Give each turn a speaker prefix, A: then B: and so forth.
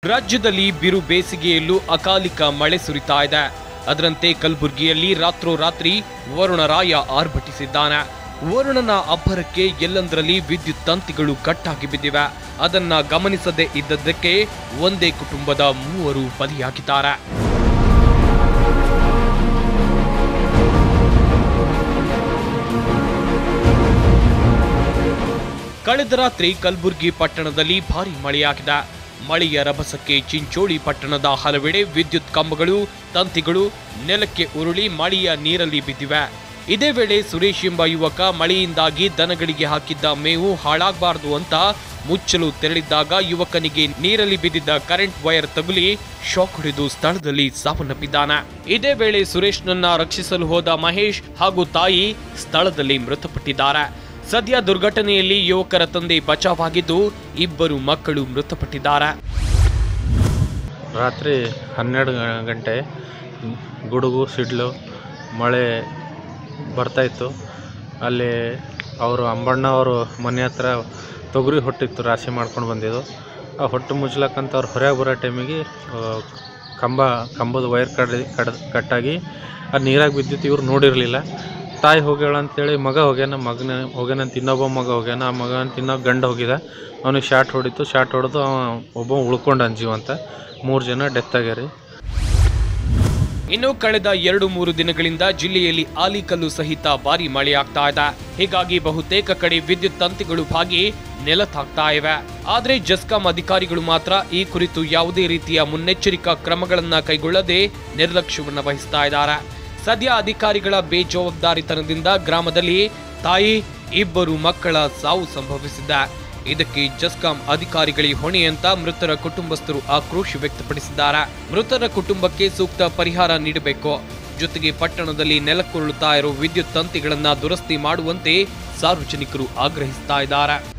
A: ರಾಜ್ಯದಲ್ಲಿ ಬಿರು ಬೇಸಿಗೆಯಲ್ಲೂ ಅಕಾಲಿಕ ಮಳೆ ಸುರಿತಾ ಇದೆ ಅದರಂತೆ ಕಲಬುರಗಿಯಲ್ಲಿ ರಾತ್ರೋರಾತ್ರಿ ವರುಣರಾಯ ಆರ್ಭಟಿಸಿದ್ದಾನೆ ವರುಣನ ಅಬ್ಬರಕ್ಕೆ ಎಲ್ಲಂದರಲ್ಲಿ ವಿದ್ಯುತ್ ತಂತಿಗಳು ಕಟ್ಟಾಗಿ ಬಿದ್ದಿವೆ ಅದನ್ನ ಗಮನಿಸದೇ ಇದ್ದದ್ದಕ್ಕೆ ಒಂದೇ ಕುಟುಂಬದ ಮೂವರು ಬಲಿಯಾಗಿದ್ದಾರೆ ಕಳೆದ ರಾತ್ರಿ ಕಲಬುರಗಿ ಪಟ್ಟಣದಲ್ಲಿ ಭಾರಿ ಮಳೆಯಾಗಿದೆ ಮಳೆಯ ರಭಸಕ್ಕೆ ಚಿಂಚೋಳಿ ಪಟ್ಟಣದ ಹಲವೆಡೆ ವಿದ್ಯುತ್ ಕಂಬಗಳು ತಂತಿಗಳು ನೆಲಕ್ಕೆ ಉರುಳಿ ಮಳೆಯ ನೀರಲ್ಲಿ ಬಿದ್ದಿವೆ ಇದೇ ವೇಳೆ ಸುರೇಶ್ ಎಂಬ ಯುವಕ ಮಳೆಯಿಂದಾಗಿ ದನಗಳಿಗೆ ಹಾಕಿದ್ದ ಮೇವು ಹಾಳಾಗಬಾರದು ಅಂತ ಮುಚ್ಚಲು ತೆರಳಿದ್ದಾಗ ಯುವಕನಿಗೆ ನೀರಲ್ಲಿ ಬಿದ್ದಿದ್ದ ಕರೆಂಟ್ ವೈರ್ ತಗುಲಿ ಶಾಕ್ ಹೊಡೆದು ಸ್ಥಳದಲ್ಲಿ ಸಾವನ್ನಪ್ಪಿದ್ದಾನೆ ಇದೇ ವೇಳೆ ಸುರೇಶ್ನನ್ನ ರಕ್ಷಿಸಲು ಹೋದ ಮಹೇಶ್ ಹಾಗೂ ತಾಯಿ ಸ್ಥಳದಲ್ಲಿ ಮೃತಪಟ್ಟಿದ್ದಾರೆ ಸದ್ಯ ದುರ್ಘಟನೆಯಲ್ಲಿ ಯುವಕರ ತಂದೆ ಬಚಾವಾಗಿದ್ದು ಇಬ್ಬರು ಮಕ್ಕಳು ಮೃತಪಟ್ಟಿದ್ದಾರೆ
B: ರಾತ್ರಿ ಹನ್ನೆರಡು ಗ- ಗಂಟೆ ಗುಡುಗು ಸಿಡ್ಲು ಮಳೆ ಬರ್ತಾಯಿತ್ತು ಅಲ್ಲಿ ಅವರು ಅಂಬಣ್ಣ ಅವರು ಮನೆ ಹತ್ರ ತೊಗರಿ ಹೊಟ್ಟಿತ್ತು ರಾಶಿ ಮಾಡ್ಕೊಂಡು ಬಂದಿದ್ದು ಆ ಹೊಟ್ಟು ಮುಚ್ಲಕ್ಕಂತ ಅವ್ರು ಹೊರಗೆ ಬರೋ ಟೈಮಿಗೆ ಆ, ಕಂಬ ಕಂಬದ ವೈರ್ ಕಡ್ ಕಡ್ ಕಟ್ಟಾಗಿ ಅದು ನೀರಾಗಿ ಬಿದ್ದಿತ್ತು ಇವ್ರು ನೋಡಿರಲಿಲ್ಲ ತಾಯಿ ಹೋಗ್ಯಾಳ ಅಂತೇಳಿ ಮಗ ಹೋಗ್ಯಾನ ಮಗನ ಹೋಗ್ಯಾನಂತ ಇನ್ನೊಬ್ಬ ಮಗ ಹೋಗ್ಯಾನ ಆ ಮಗ ಅಂತ ಇನ್ನೊಬ್ಬ ಗಂಡ ಹೋಗಿದ ಅವನಿಗೆ ಶಾಟ್ ಹೊಡಿತು ಶಾಟ್ ಹೊಡೆದು ಅವ ಒಬ್ಬ ಉಳ್ಕೊಂಡ ಜೀವಂತ ಮೂರು ಜನ ಡೆತ್ ಆಗ್ಯಾರಿ
A: ಇನ್ನು ಕಳೆದ ಎರಡು ಮೂರು ದಿನಗಳಿಂದ ಜಿಲ್ಲೆಯಲ್ಲಿ ಆಲಿಕಲ್ಲು ಸಹಿತ ಭಾರಿ ಮಳೆಯಾಗ್ತಾ ಇದೆ ಹೀಗಾಗಿ ಬಹುತೇಕ ಕಡೆ ವಿದ್ಯುತ್ ತಂತಿಗಳು ಬಾಗಿ ನೆಲತಾಗ್ತಾ ಇವೆ ಆದ್ರೆ ಜಸ್ಕಾಂ ಅಧಿಕಾರಿಗಳು ಮಾತ್ರ ಈ ಕುರಿತು ಯಾವುದೇ ರೀತಿಯ ಮುನ್ನೆಚ್ಚರಿಕಾ ಕ್ರಮಗಳನ್ನ ಕೈಗೊಳ್ಳದೆ ನಿರ್ಲಕ್ಷ್ಯವನ್ನ ವಹಿಸ್ತಾ ಇದ್ದಾರೆ ಸದ್ಯ ಅಧಿಕಾರಿಗಳ ಬೇಜವಾಬ್ದಾರಿತನದಿಂದ ಗ್ರಾಮದಲ್ಲಿ ತಾಯಿ ಇಬ್ಬರು ಮಕ್ಕಳ ಸಾವು ಸಂಭವಿಸಿದೆ ಇದಕ್ಕೆ ಜಸ್ಕಾಂ ಅಧಿಕಾರಿಗಳೇ ಹೊಣೆ ಅಂತ ಮೃತರ ಕುಟುಂಬಸ್ಥರು ಆಕ್ರೋಶ ವ್ಯಕ್ತಪಡಿಸಿದ್ದಾರೆ ಮೃತರ ಕುಟುಂಬಕ್ಕೆ ಸೂಕ್ತ ಪರಿಹಾರ ನೀಡಬೇಕು ಜೊತೆಗೆ ಪಟ್ಟಣದಲ್ಲಿ ನೆಲಕ್ಕುರುಳುತ್ತಾ ಇರೋ ವಿದ್ಯುತ್ ತಂತಿಗಳನ್ನ ದುರಸ್ತಿ ಮಾಡುವಂತೆ ಸಾರ್ವಜನಿಕರು ಆಗ್ರಹಿಸ್ತಾ ಇದ್ದಾರೆ